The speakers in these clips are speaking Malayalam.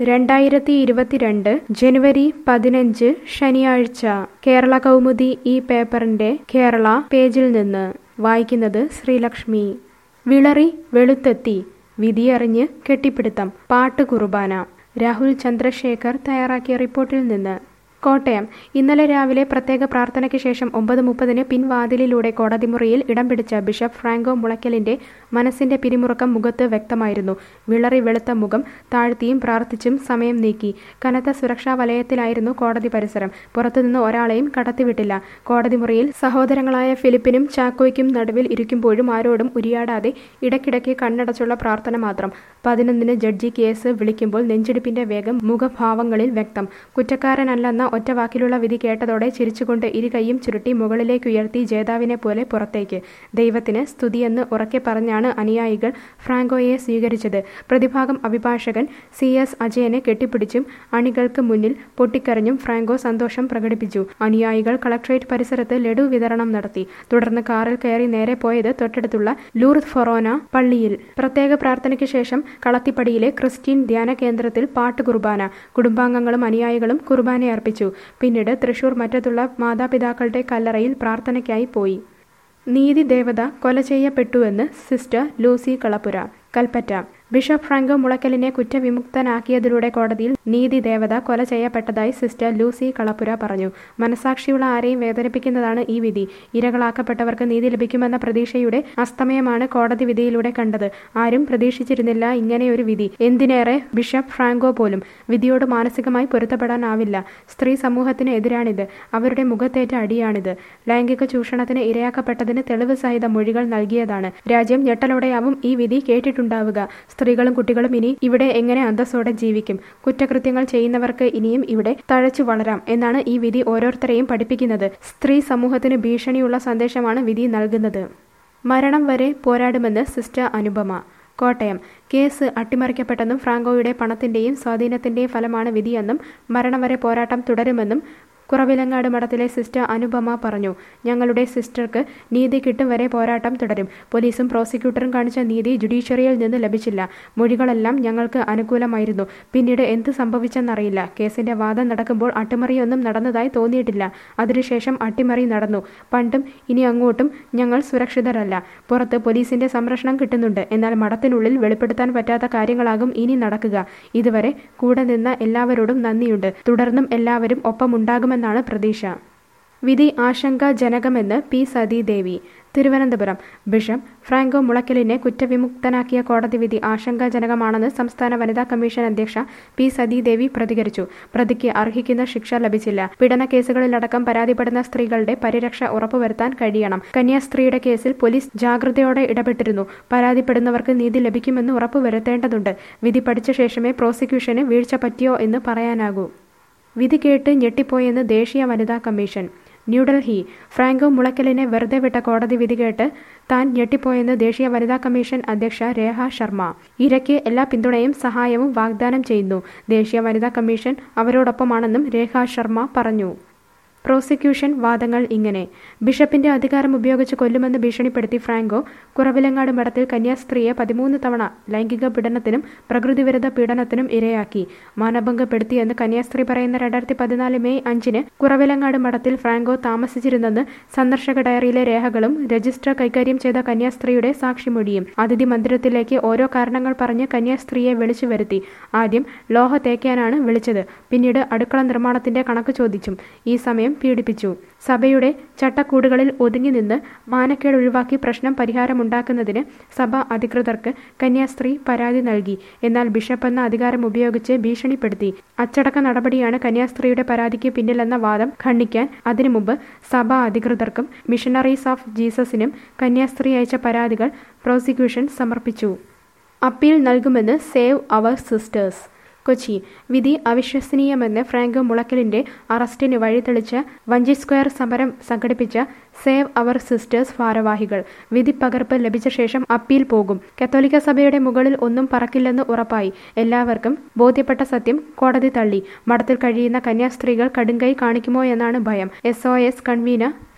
രണ്ടായിരത്തി ഇരുപത്തിരണ്ട് ജനുവരി പതിനഞ്ച് ശനിയാഴ്ച കേരള കൗമുദി ഈ പേപ്പറിന്റെ കേരള പേജിൽ നിന്ന് വായിക്കുന്നത് ശ്രീലക്ഷ്മി വിളറി വെളുത്തെത്തി വിധിയറിഞ്ഞ് കെട്ടിപ്പിടുത്തം പാട്ട് കുർബാന രാഹുൽ ചന്ദ്രശേഖർ തയ്യാറാക്കിയ റിപ്പോർട്ടിൽ നിന്ന് കോട്ടയം ഇന്നലെ രാവിലെ പ്രത്യേക പ്രാർത്ഥനയ്ക്ക് ശേഷം ഒമ്പത് മുപ്പതിന് പിൻവാതിലിലൂടെ കോടതി മുറിയിൽ ഇടം പിടിച്ച ബിഷപ്പ് ഫ്രാങ്കോ മുളയ്ക്കലിന്റെ മനസ്സിന്റെ പിരിമുറുക്കം മുഖത്ത് വ്യക്തമായിരുന്നു വിളറി വെളുത്ത മുഖം താഴ്ത്തിയും പ്രാർത്ഥിച്ചും സമയം നീക്കി കനത്ത സുരക്ഷാ വലയത്തിലായിരുന്നു കോടതി പരിസരം പുറത്തുനിന്ന് ഒരാളെയും കടത്തിവിട്ടില്ല കോടതി മുറിയിൽ സഹോദരങ്ങളായ ഫിലിപ്പിനും ചാക്കോയ്ക്കും നടുവിൽ ഇരിക്കുമ്പോഴും ആരോടും ഉരിയാടാതെ ഇടയ്ക്കിടയ്ക്ക് കണ്ണടച്ചുള്ള പ്രാർത്ഥന മാത്രം പതിനൊന്നിന് ജഡ്ജി കേസ് വിളിക്കുമ്പോൾ നെഞ്ചിടിപ്പിന്റെ വേഗം മുഖഭാവങ്ങളിൽ വ്യക്തം കുറ്റക്കാരനല്ലെന്ന ഒറ്റ വാക്കിലുള്ള വിധി കേട്ടതോടെ ചിരിച്ചുകൊണ്ട് ഇരുകൈയും ചുരുട്ടി മുകളിലേക്കുയർത്തി ജേതാവിനെ പോലെ പുറത്തേക്ക് ദൈവത്തിന് സ്തുതിയെന്ന് ഉറക്കെ പറഞ്ഞാണ് അനുയായികൾ ഫ്രാങ്കോയെ സ്വീകരിച്ചത് പ്രതിഭാഗം അഭിഭാഷകൻ സി എസ് അജയനെ കെട്ടിപ്പിടിച്ചും അണികൾക്ക് മുന്നിൽ പൊട്ടിക്കരഞ്ഞും ഫ്രാങ്കോ സന്തോഷം പ്രകടിപ്പിച്ചു അനുയായികൾ കളക്ട്രേറ്റ് പരിസരത്ത് ലഡു വിതരണം നടത്തി തുടർന്ന് കാറിൽ കയറി നേരെ പോയത് തൊട്ടടുത്തുള്ള ലൂർദ് ഫൊറോന പള്ളിയിൽ പ്രത്യേക പ്രാർത്ഥനയ്ക്ക് ശേഷം കളത്തിപ്പടിയിലെ ക്രിസ്ത്യൻ ധ്യാന കേന്ദ്രത്തിൽ പാട്ട് കുർബാന കുടുംബാംഗങ്ങളും അനുയായികളും കുർബാന അർപ്പിച്ചു പിന്നീട് തൃശൂർ മറ്റത്തുള്ള മാതാപിതാക്കളുടെ കല്ലറയിൽ പ്രാർത്ഥനയ്ക്കായി പോയി നീതി ദേവത കൊല ചെയ്യപ്പെട്ടുവെന്ന് സിസ്റ്റർ ലൂസി കളപ്പുര കൽപ്പറ്റ ബിഷപ്പ് ഫ്രാങ്കോ മുളയ്ക്കലിനെ കുറ്റവിമുക്തനാക്കിയതിലൂടെ കോടതിയിൽ നീതി ദേവത കൊല ചെയ്യപ്പെട്ടതായി സിസ്റ്റർ ലൂസി കളപ്പുര പറഞ്ഞു മനസാക്ഷിയുള്ള ആരെയും വേദനിപ്പിക്കുന്നതാണ് ഈ വിധി ഇരകളാക്കപ്പെട്ടവർക്ക് നീതി ലഭിക്കുമെന്ന പ്രതീക്ഷയുടെ അസ്തമയമാണ് കോടതി വിധിയിലൂടെ കണ്ടത് ആരും പ്രതീക്ഷിച്ചിരുന്നില്ല ഇങ്ങനെയൊരു വിധി എന്തിനേറെ ബിഷപ്പ് ഫ്രാങ്കോ പോലും വിധിയോട് മാനസികമായി പൊരുത്തപ്പെടാനാവില്ല സ്ത്രീ സമൂഹത്തിന് എതിരാണിത് അവരുടെ മുഖത്തേറ്റ അടിയാണിത് ലൈംഗിക ചൂഷണത്തിന് ഇരയാക്കപ്പെട്ടതിന് തെളിവ് സഹിത മൊഴികൾ നൽകിയതാണ് രാജ്യം ഞെട്ടലോടെയാവും ഈ വിധി കേട്ടിട്ടുണ്ടാവുക സ്ത്രീകളും കുട്ടികളും ഇനി ഇവിടെ എങ്ങനെ അന്തസ്സോടെ ജീവിക്കും കുറ്റകൃത്യങ്ങൾ ചെയ്യുന്നവർക്ക് ഇനിയും ഇവിടെ തഴച്ചു വളരാം എന്നാണ് ഈ വിധി ഓരോരുത്തരെയും പഠിപ്പിക്കുന്നത് സ്ത്രീ സമൂഹത്തിന് ഭീഷണിയുള്ള സന്ദേശമാണ് വിധി നൽകുന്നത് മരണം വരെ പോരാടുമെന്ന് സിസ്റ്റർ അനുപമ കോട്ടയം കേസ് അട്ടിമറിക്കപ്പെട്ടെന്നും ഫ്രാങ്കോയുടെ പണത്തിന്റെയും സ്വാധീനത്തിന്റെയും ഫലമാണ് വിധിയെന്നും മരണം വരെ പോരാട്ടം തുടരുമെന്നും കുറവിലങ്ങാട് മഠത്തിലെ സിസ്റ്റർ അനുപമ പറഞ്ഞു ഞങ്ങളുടെ സിസ്റ്റർക്ക് നീതി കിട്ടും വരെ പോരാട്ടം തുടരും പോലീസും പ്രോസിക്യൂട്ടറും കാണിച്ച നീതി ജുഡീഷ്യറിയിൽ നിന്ന് ലഭിച്ചില്ല മൊഴികളെല്ലാം ഞങ്ങൾക്ക് അനുകൂലമായിരുന്നു പിന്നീട് എന്ത് സംഭവിച്ചെന്നറിയില്ല കേസിന്റെ വാദം നടക്കുമ്പോൾ അട്ടിമറിയൊന്നും നടന്നതായി തോന്നിയിട്ടില്ല അതിനുശേഷം അട്ടിമറി നടന്നു പണ്ടും ഇനി അങ്ങോട്ടും ഞങ്ങൾ സുരക്ഷിതരല്ല പുറത്ത് പോലീസിന്റെ സംരക്ഷണം കിട്ടുന്നുണ്ട് എന്നാൽ മഠത്തിനുള്ളിൽ വെളിപ്പെടുത്താൻ പറ്റാത്ത കാര്യങ്ങളാകും ഇനി നടക്കുക ഇതുവരെ കൂടെ നിന്ന എല്ലാവരോടും നന്ദിയുണ്ട് തുടർന്നും എല്ലാവരും ഒപ്പമുണ്ടാകുമെന്ന് എന്നാണ് പ്രതീക്ഷ വിധി ആശങ്കാജനകമെന്ന് പി സതീദേവി തിരുവനന്തപുരം ബിഷപ്പ് ഫ്രാങ്കോ മുളയ്ക്കലിനെ കുറ്റവിമുക്തനാക്കിയ കോടതി വിധി ആശങ്കാജനകമാണെന്ന് സംസ്ഥാന വനിതാ കമ്മീഷൻ അധ്യക്ഷ പി സതീദേവി പ്രതികരിച്ചു പ്രതിക്ക് അർഹിക്കുന്ന ശിക്ഷ ലഭിച്ചില്ല പീഡന കേസുകളിലടക്കം പരാതിപ്പെടുന്ന സ്ത്രീകളുടെ പരിരക്ഷ ഉറപ്പുവരുത്താൻ കഴിയണം കന്യാസ്ത്രീയുടെ കേസിൽ പോലീസ് ജാഗ്രതയോടെ ഇടപെട്ടിരുന്നു പരാതിപ്പെടുന്നവർക്ക് നീതി ലഭിക്കുമെന്ന് ഉറപ്പുവരുത്തേണ്ടതുണ്ട് വിധി പഠിച്ച ശേഷമേ പ്രോസിക്യൂഷന് വീഴ്ച പറ്റിയോ എന്ന് പറയാനാകൂ വിധി കേട്ട് ഞെട്ടിപ്പോയെന്ന് ദേശീയ വനിതാ കമ്മീഷൻ ന്യൂഡൽഹി ഫ്രാങ്കോ മുളയ്ക്കലിനെ വെറുതെ വിട്ട കോടതി വിധി കേട്ട് താൻ ഞെട്ടിപ്പോയെന്ന് ദേശീയ വനിതാ കമ്മീഷൻ അധ്യക്ഷ രേഖ ശർമ്മ ഇരയ്ക്ക് എല്ലാ പിന്തുണയും സഹായവും വാഗ്ദാനം ചെയ്യുന്നു ദേശീയ വനിതാ കമ്മീഷൻ അവരോടൊപ്പമാണെന്നും രേഖ ശർമ്മ പറഞ്ഞു പ്രോസിക്യൂഷൻ വാദങ്ങൾ ഇങ്ങനെ ബിഷപ്പിന്റെ അധികാരം ഉപയോഗിച്ച് കൊല്ലുമെന്ന് ഭീഷണിപ്പെടുത്തി ഫ്രാങ്കോ കുറവിലങ്ങാട് മഠത്തിൽ കന്യാസ്ത്രീയെ പതിമൂന്ന് തവണ ലൈംഗിക പീഡനത്തിനും പ്രകൃതിവിരുദ്ധ പീഡനത്തിനും ഇരയാക്കി മാനഭംഗപ്പെടുത്തിയെന്ന് കന്യാസ്ത്രീ പറയുന്ന രണ്ടായിരത്തി പതിനാല് മെയ് അഞ്ചിന് കുറവിലങ്ങാട് മഠത്തിൽ ഫ്രാങ്കോ താമസിച്ചിരുന്നെന്ന് സന്ദർശക ഡയറിയിലെ രേഖകളും രജിസ്റ്റർ കൈകാര്യം ചെയ്ത കന്യാസ്ത്രീയുടെ സാക്ഷിമൊഴിയും അതിഥി മന്ദിരത്തിലേക്ക് ഓരോ കാരണങ്ങൾ പറഞ്ഞ് കന്യാസ്ത്രീയെ വിളിച്ചു വരുത്തി ആദ്യം ലോഹ തേക്കാനാണ് വിളിച്ചത് പിന്നീട് അടുക്കള നിർമ്മാണത്തിന്റെ കണക്ക് ചോദിച്ചും ഈ സമയം പീഡിപ്പിച്ചു സഭയുടെ ചട്ടക്കൂടുകളിൽ ഒതുങ്ങി നിന്ന് മാനക്കേട് ഒഴിവാക്കി പ്രശ്നം പരിഹാരമുണ്ടാക്കുന്നതിന് സഭ അധികൃതർക്ക് കന്യാസ്ത്രീ പരാതി നൽകി എന്നാൽ ബിഷപ്പ് എന്ന അധികാരം ഉപയോഗിച്ച് ഭീഷണിപ്പെടുത്തി അച്ചടക്ക നടപടിയാണ് കന്യാസ്ത്രീയുടെ പരാതിക്ക് പിന്നിലെന്ന വാദം ഖണ്ഡിക്കാൻ അതിനു മുമ്പ് സഭാ അധികൃതർക്കും മിഷണറീസ് ഓഫ് ജീസസിനും കന്യാസ്ത്രീ അയച്ച പരാതികൾ പ്രോസിക്യൂഷൻ സമർപ്പിച്ചു അപ്പീൽ നൽകുമെന്ന് സേവ് അവർ സിസ്റ്റേഴ്സ് കൊച്ചി വിധി അവിശ്വസനീയമെന്ന് ഫ്രാങ്കോ മുളക്കലിന്റെ അറസ്റ്റിന് വഴിതെളിച്ച വഞ്ചി സ്ക്വയർ സമരം സംഘടിപ്പിച്ച സേവ് അവർ സിസ്റ്റേഴ്സ് ഭാരവാഹികൾ വിധി പകർപ്പ് ലഭിച്ച ശേഷം അപ്പീൽ പോകും കത്തോലിക്ക സഭയുടെ മുകളിൽ ഒന്നും പറക്കില്ലെന്ന് ഉറപ്പായി എല്ലാവർക്കും ബോധ്യപ്പെട്ട സത്യം കോടതി തള്ളി മഠത്തിൽ കഴിയുന്ന കന്യാസ്ത്രീകൾ കടുങ്കൈ കാണിക്കുമോ എന്നാണ് ഭയം S O S convener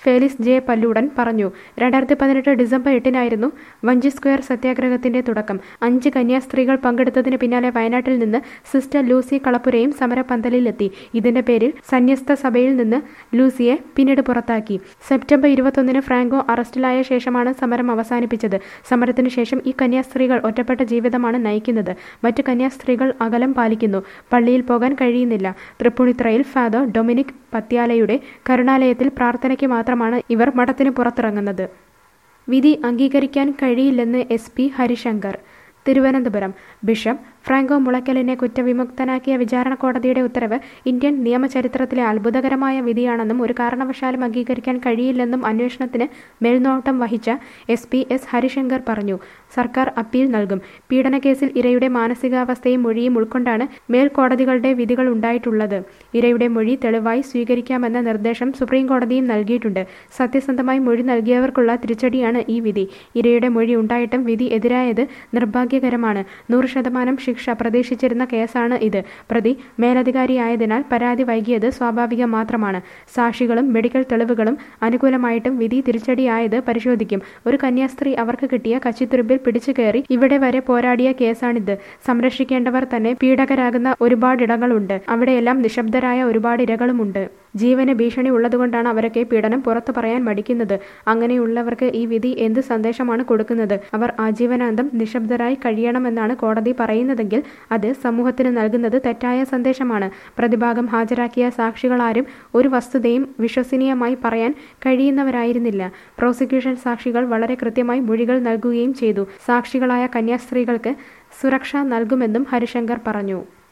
Felix J Palludan പറഞ്ഞു രണ്ടായിരത്തി പതിനെട്ട് ഡിസംബർ എട്ടിനായിരുന്നു വഞ്ചി സ്ക്വയർ സത്യാഗ്രഹത്തിന്റെ തുടക്കം അഞ്ച് കന്യാസ്ത്രീകൾ പങ്കെടുത്തതിന് പിന്നാലെ വയനാട്ടിൽ നിന്ന് സിസ്റ്റർ ലൂസി കളപ്പുരയും സമരപന്തലിലെത്തി ഇതിന്റെ പേരിൽ സന്യസ്ത സഭയിൽ നിന്ന് ലൂസിയെ പിന്നീട് പുറത്താക്കി സെപ്റ്റംബർ ഇരുപത്തൊന്നിന് ഫ്രാങ്കോ അറസ്റ്റിലായ ശേഷമാണ് സമരം അവസാനിപ്പിച്ചത് സമരത്തിന് ശേഷം ഈ കന്യാസ്ത്രീകൾ ഒറ്റപ്പെട്ട ജീവിതമാണ് നയിക്കുന്നത് മറ്റു കന്യാസ്ത്രീകൾ അകലം പാലിക്കുന്നു പള്ളിയിൽ പോകാൻ കഴിയുന്നില്ല തൃപ്പൂണിത്തുറയിൽ ഫാദർ ഡൊമിനിക് പത്യാലയുടെ കരുണാലയത്തിൽ പ്രാർത്ഥനയ്ക്ക് മാത്രമാണ് ഇവർ മഠത്തിന് പുറത്തിറങ്ങുന്നത് വിധി അംഗീകരിക്കാൻ കഴിയില്ലെന്ന് S P Harishankar Thiruvananthapuram bishop Franco മുളയ്ക്കലിനെ കുറ്റവിമുക്തനാക്കിയ വിചാരണ കോടതിയുടെ ഉത്തരവ് ഇന്ത്യൻ നിയമചരിത്രത്തിലെ അത്ഭുതകരമായ വിധിയാണെന്നും ഒരു കാരണവശാലും അംഗീകരിക്കാൻ കഴിയില്ലെന്നും അന്വേഷണത്തിന് മേൽനോട്ടം വഹിച്ച എസ് പി എസ് ഹരിശങ്കർ പറഞ്ഞു സർക്കാർ അപ്പീൽ നൽകും പീഡനക്കേസിൽ ഇരയുടെ മാനസികാവസ്ഥയും മൊഴിയും ഉൾക്കൊണ്ടാണ് മേൽക്കോടതികളുടെ വിധികൾ ഉണ്ടായിട്ടുള്ളത് ഇരയുടെ മൊഴി തെളിവായി സ്വീകരിക്കാമെന്ന നിർദ്ദേശം സുപ്രീം കോടതിയും നൽകിയിട്ടുണ്ട് സത്യസന്ധമായി മൊഴി നൽകിയവർക്കുള്ള തിരിച്ചടിയാണ് ഈ വിധി ഇരയുടെ മൊഴി ഉണ്ടായിട്ടും വിധി എതിരായത് നിർഭാഗ്യകരമാണ് നൂറ് ശതമാനം ശിക്ഷ പ്രതീക്ഷിച്ചിരുന്ന കേസാണ് ഇത് പ്രതി മേലധികാരിയായതിനാൽ പരാതി വൈകിയത് സ്വാഭാവികം മാത്രമാണ് സാക്ഷികളും മെഡിക്കൽ തെളിവുകളും അനുകൂലമായിട്ടും വിധി തിരിച്ചടിയായത് പരിശോധിക്കും ഒരു കന്യാസ്ത്രീ അവർക്ക് കിട്ടിയ കച്ചിത്തുരുമ്പിൽ പിടിച്ചു കയറി ഇവിടെ വരെ പോരാടിയ കേസാണിത് സംരക്ഷിക്കേണ്ടവർ തന്നെ പീഡകരാകുന്ന ഒരുപാടിടങ്ങളുണ്ട് അവിടെയെല്ലാം നിശബ്ദരായ ഒരുപാട് ഇരകളുമുണ്ട് ജീവന് ഭീഷണി ഉള്ളതുകൊണ്ടാണ് അവരൊക്കെ പീഡനം പുറത്തു പറയാൻ മടിക്കുന്നത് അങ്ങനെയുള്ളവർക്ക് ഈ വിധി എന്ത് സന്ദേശമാണ് കൊടുക്കുന്നത് അവർ ആജീവനാന്തം നിശബ്ദരായി കഴിയണമെന്നാണ് കോടതി പറയുന്നതെങ്കിൽ അത് സമൂഹത്തിന് നൽകുന്നത് തെറ്റായ സന്ദേശമാണ് പ്രതിഭാഗം ഹാജരാക്കിയ സാക്ഷികളാരും ഒരു വസ്തുതയും വിശ്വസനീയമായി പറയാൻ കഴിയുന്നവരായിരുന്നില്ല പ്രോസിക്യൂഷൻ സാക്ഷികൾ വളരെ കൃത്യമായി മൊഴികൾ നൽകുകയും ചെയ്തു സാക്ഷികളായ കന്യാസ്ത്രീകൾക്ക് സുരക്ഷ നൽകുമെന്നും ഹരിശങ്കർ പറഞ്ഞു